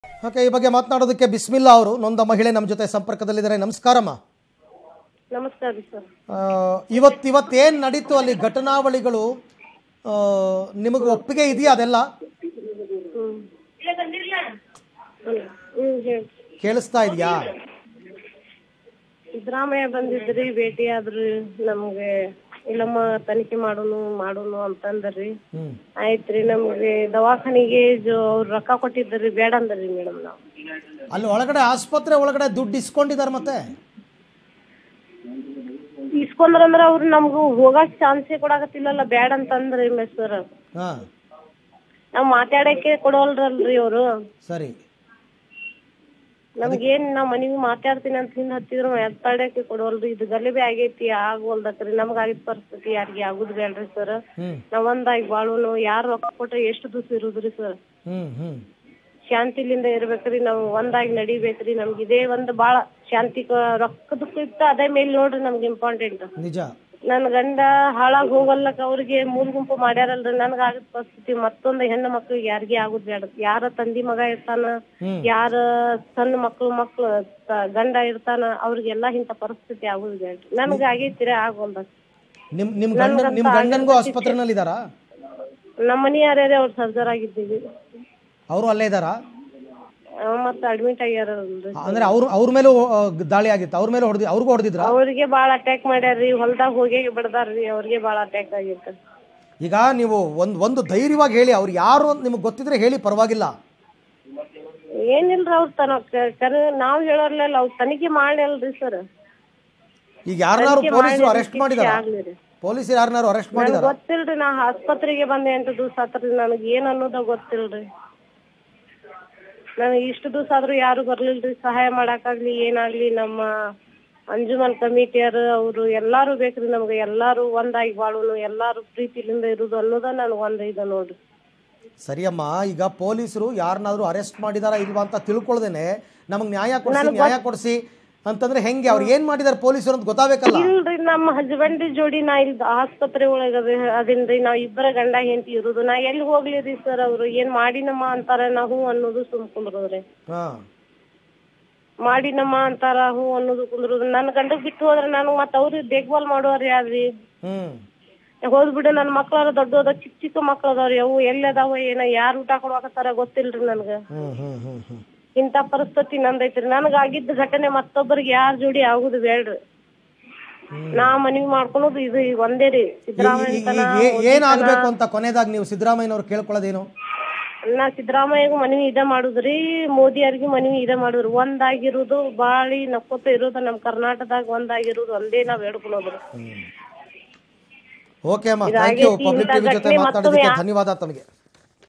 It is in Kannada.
ಓಕೆ ಈ ಬಗ್ಗೆ ಮಾತನಾಡೋದಕ್ಕೆ ಬಿಸ್ಮಿಲ್ಲಾ ಅವರು ನೊಂದ ಮಹಿಳೆ ನಮ್ಮ ಜೊತೆ ಸಂಪರ್ಕದಲ್ಲಿದ್ದಾರೆ ನಮಸ್ಕಾರಮ್ಮ ನಮಸ್ಕಾರ ರೀ ಸರ್ ಆ, ಇವತ್ತು ಇವತ್ತೇನು ನಡೀತು ಅಲ್ಲಿ ಘಟನಾವಳಿಗಳು ಆ, ನಿಮಗೆ ಒಪ್ಪಿಗೆ ಇದೆಯಾ ಅದೆಲ್ಲ ಹ್ಮ್ ಹ್ಮ್ ಹೇಳಿ ಕೇಳಿಸ್ತಾ ಇದೆಯಾ ಸಿದ್ದರಾಮಯ್ಯ ಬಂದಿದ್ರಿ ಭೇಟಿ ಆದ್ರಿ ನಮ್ಗೆ ಇಲ್ಲಮ್ಮ ತನಿಖೆ ಮಾಡೋನು ಮಾಡೋನು ಅಂತಂದ್ರಿ ಹ್ಞೂ ಆಯ್ತ್ರಿ ನಮ್ಗೆ ದವಾಖಾನಿಗೆ ಜೋ ಅವ್ರು ರೊಕ್ಕ ಕೊಟ್ಟಿದ್ರಿ ಬೇಡ ಅಂದ್ರಿ ಮೇಡಮ್ ನಾವು ಅಲ್ಲಿ ಒಳಗಡೆ ಆಸ್ಪತ್ರೆ ಒಳಗಡೆ ದುಡ್ಡು ಇಸ್ಕೊಂಡಿದ್ದಾರೆ ಮತ್ತೆ ಇಸ್ಕೊಂಡ್ರಂದ್ರ ಅವ್ರು ನಮ್ಗೂ ಹೋಗಕ್ ಚಾನ್ಸೇ ಕೊಡಾಕತ್ತಿಲ್ಲಲ್ಲ ಬೇಡ ಅಂತಂದ್ರಿ ಸರ್ ಹಾಂ ನಾವ್ ಮಾತಾಡಕ್ಕೆ ಕೊಡೋಲ್ರಲ್ರಿ ಅವ್ರು ಸರಿ ನಮ್ಗೇನ್ ನಾವ್ ಮನಿಗ್ ಮಾತಾಡ್ತೀನಿ ಅಂತ ಹಿಂದ್ ಹತ್ತಿದ್ರು ಮಾತಾಡಕ್ಕೆ ಕೊಡೋಲ್ರಿ ಇದು ಗಲಭೆ ಆಗೈತಿ ಆಗೋಲ್ದಕ್ರಿ ನಮ್ಗ ಆಗಿದ್ ಪರಿಸ್ಥಿತಿ ಯಾರಿಗಿ ಆಗುದ್ ಬೇಡ್ರಿ ಸರ್ ಹ್ಞೂ ನಾವ್ ಒಂದಾಗಿ ಬಾಳುನು ಯಾರ್ ರೊಕ್ಕ ಕೊಟ್ರೆ ಎಷ್ಟು ದಿವಸ ಇರುದ್ರಿ ಸರ್ ಹ್ಞೂ ಹ್ಞೂ ಶಾಂತಿಲಿಂದ ಇರ್ಬೇಕ್ರಿ ನಾವ್ ಒಂದಾಗಿ ನಡಿಬೇಕ್ರಿ ನಮ್ಗೆ ಇದೇ ಒಂದ್ ಬಾಳ ಶಾಂತಿ ರೊಕ್ಕದಕ್ಕಿಂತ ಅದೇ ಮೇಲ್ ನೋಡ್ರಿ ನಮ್ಗೆ ಇಂಪಾರ್ಟೆಂಟ್ ನಿಜ ನನ್ ಗಂಡ ಹಾಳಾಗ್ ಹೋಗಲ್ಲಕ ಅವ್ರಿಗೆ ಮೂಲ್ ಗುಂಪು ಮಾಡ್ಯಾರಲ್ರಿ ನನ್ಗ ಆಗಿದ್ ಪರಿಸ್ಥಿತಿ ಮತ್ತೊಂದ್ ಹೆಣ್ಣು ಮಕ್ಳಿಗೆ ಯಾರಿಗಿ ಆಗುದ್ ಬೇಡ ಯಾರ ತಂದಿ ಮಗ ಇರ್ತಾನ ಹ್ಮ್. ಯಾರ ಸಣ್ಣ ಮಕ್ಳು ಮಕ್ಳು ತ- ಗಂಡ ಇರ್ತಾನ ಅವ್ರಿಗೆಲ್ಲಾ ಇಂತ ಪರಿಸ್ಥಿತಿ ಆಗುದ್ ಬೇಡ್ರಿ ನನ್ಗ ಆಗೈತಿರ ಆಗೋಲ್ದ ನಿಮ್ಮ ನಿಮ್ಮ ಗಂಡ ನಿಮ್ಮ ಗಂಡನಿಗೂ ಆಸ್ಪತ್ರೆನಲ್ಲಿ ಇದ್ದಾರಾ ನಮ್ಮ ಮನೆಯಾರ್ಯಾರೇ ಅವ್ರು ಸರ್ಜರ್ ಆಗಿದ್ದೀವಿ ಅವರು ಅಲ್ಲೇ ಇದ್ದಾರಾ ಅವ ಮತ್ತ ಅಡ್ಮಿಟ್ ಆಗ್ಯಾರಲ್ರಿ ಅಂದ್ರೆ ಅವ್ರ ಅವ್ರ ಮೇಲೂ ಆ, ದಾಳಿ ಆಗಿತ್ತು ಅವ್ರ ಮೇಲೆ ಹೊಡೆದಿ ಅವ್ರಿಗೂ ಹೊಡೆದಿದ್ರಾ ಅವ್ರಿಗೆ ಬಾಳ ಅಟ್ಯಾಕ್ ಮಾಡ್ಯಾರ್ರಿ ಹೊಲ್ದಾಗ ಹೋಗಿ ಬಿಡದಾರ್ರಿ ಅವ್ರಿಗೆ ಬಾಳ ಅಟ್ಯಾಕ್ ಆಗಿತ್ತು ಈಗ ನೀವು ಒಂದು ಒಂದು ಧೈರ್ಯವಾಗಿ ಹೇಳಿ ಅವ್ರು ಯಾರು ಅಂತ ನಿಮಗೆ ಗೊತ್ತಿದ್ರೆ ಹೇಳಿ ಪರವಾಗಿಲ್ಲ ಏನಿಲ್ರಿ ಅವ್ರ ತನ ಕರೆ ನಾವ್ ಹೇಳೋರ್ಲಿಲ್ಲ ಅವ್ರ ತನಿಖೆ ಮಾಡ್ಲಿಲ್ರಿ ಸರ್ ಈಗ ಯಾರನ್ನಾರು ಪೊಲೀಸರು ಅರೆಸ್ಟ್ ಮಾಡಿದಾರ ಆಗ್ಲಿರಿ ಪೊಲೀಸರು ಯಾರನ್ನಾರು ಅರೆಸ್ಟ್ ನನ್ಗ್ ಮಾಡಿದಾರ ಗೊತ್ತಿಲ್ರಿ ನಾ ಆಸ್ಪತ್ರೆಗೆ ಬಂದೆ ಎಂಟು ದಿವಸ ಆತ್ರಿ ನನಗ್ ಏನ್ ಅನ್ನೋದ ಗೊತ್ತಿಲ್ರಿ ನನಗೆ ಇಷ್ಟು ದಿವಸ ಆದ್ರೂ ಯಾರು ಬರ್ಲಿಲ್ರಿ ಸಹಾಯ ಮಾಡಾಕಾಗ್ಲಿ ಏನಾಗ್ಲಿ ನಮ್ಮ ಅಂಜುಮನ್ ಕಮಿಟಿಯರು ಅವರು ಎಲ್ಲಾರು ಬೇಕ್ರಿ ನಮ್ಗೆ ಎಲ್ಲಾರು ಒಂದಾಗಿ ಬಾಳುನು ಎಲ್ಲಾರು ಪ್ರೀತಿಲಿಂದ ಇರುದು ಅನ್ನೋದ ನನಗ್ ಒಂದ್ ಇದು ನೋಡ್ರಿ ಸರಿಯಮ್ಮ ಈಗ ಪೊಲೀಸರು ಯಾರನ್ನಾದ್ರೂ ಅರೆಸ್ಟ್ ಮಾಡಿದಾರ ಇಲ್ವಾ ಅಂತ ತಿಳ್ಕೊಳ್ದೇನೆ ನಮಗೆ ನ್ಯಾಯ ಕೊಡಿಸಿ ನ್ಯಾಯ ಕೊಡಿಸಿ ಅಂತಂದ್ರೆ ಹೆಂಗೆ ಅವ್ರು ಏನ್ ಮಾಡಿದಾರೆ ಪೊಲೀಸರು ಅಂತ ಗೊತ್ತಾಗಬೇಕಲ್ಲ ಇಲ್ರಿ ನಮ್ಮ ಹಸ್ಬೆಂಡ್ ಜೋಡಿ ನಾ ಇಲ್ಲಿ ಆಸ್ಪತ್ರೆ ಒಳಗ ಅದೇನ್ರಿ ನಾವ್ ಇಬ್ಬರ ಗಂಡ ಹೆಂಡತಿ ಇರುದು ನಾ ಎಲ್ಲಿ ಹೋಗ್ಲಿ ರೀ ಸರ್ ಅವ್ರು ಏನ್ ಮಾಡಿನಮ್ಮ ಅಂತಾರ ನಾ ಹೂ ಅನ್ನೋದು ಸುಮ್ ಕುಂದ್ರದ್ರಿ ಹಾ ಮಾಡಿನಮ್ಮ ಅಂತಾರ ಹೂ ಅನ್ನೋದು ಕುಂದ್ರದು ನನ್ ಗಂಡಗ್ ಬಿಟ್ಟು ಹೋದ್ರ ನನ್ಗ್ ಮತ್ತ ಅವ್ರಿಗೆ ದೇಖ್ಭಾಲ್ ಮಾಡೋರ್ ಯಾರ್ರಿ ಹ್ಮ್ ಹೋದ್ಬಿಡು ನನ್ ಮಕ್ಳಾರ ದೊಡ್ಡ ಚಿಕ್ಕ ಚಿಕ್ಕ ಮಕ್ಳು ಅದಾವ್ರಿ ಅವು ಎಲ್ಲಿ ಅದಾವ ಏನ ಯಾರ್ ಊಟ ಕೊಡ್ವಾಕತ್ತಾರ ಗೊತ್ತಿಲ್ರಿ ನನ್ಗ ಹ್ಮ್ ಹ್ಮ್ ಹ್ಮ್ ಹ್ಮ್ ಇಂತ ಪರಿಸ್ಥಿತಿ ನಂದೈತ್ರಿ ನನಗ ಆಗಿದ್ದ ಘಟನೆ ಮತ್ತೊಬ್ಬರಿಗೆ ಯಾರ್ ಜೋಡಿ ಆಗುದು ಬೇಡ್ರಿ ನಾ ಮನವಿ ಮಾಡ್ಕೊಳೋದು ಇದು ಈಗ ಒಂದೇ ರೀ ಸಿದ್ದರಾಮಯ್ಯ ಈಗ ಈಗ ಏ- ಏನಾಗ್ಬೇಕು ಅಂತ ಕೊನೆದಾಗಿ ನೀವು ಸಿದ್ದರಾಮಯ್ಯನವ್ರು ಕೇಳ್ಕೊಳ್ಳೋದೇನು ನಾ ಸಿದ್ದರಾಮಯ್ಯಗೂ ಮನವಿ ಇದ ಮಾಡುದ್ರಿ ಮೋದಿ ಅವ್ರಿಗೂ ಮನವಿ ಇದ ಮಾಡುದ್ರಿ ಒಂದಾಗಿರುದು ಬಾಳಿ ನಕ್ಕೋತ ಇರೋದು ನಮ್ ಕರ್ನಾಟಕದಾಗ ಒಂದಾಗಿರುದು ಒಂದೇ ನಾವ್ ಹೇಳ್ಕೊಳೋದ್ರಿ ಓಕೆ ಅಮ್ಮ ಥ್ಯಾಂಕ್ ಯು ಇದಾಗೈತಿ, ಪಬ್ಲಿಕ್ ಇಂಥ ಟಿವಿ ಜೊತೆ ಘಟನೆ ಮಾತಾಡೋದಕ್ಕೆ ಮತ್ತೊಮ್ಮೆ ಧನ್ಯವಾದ ತಮಗೆ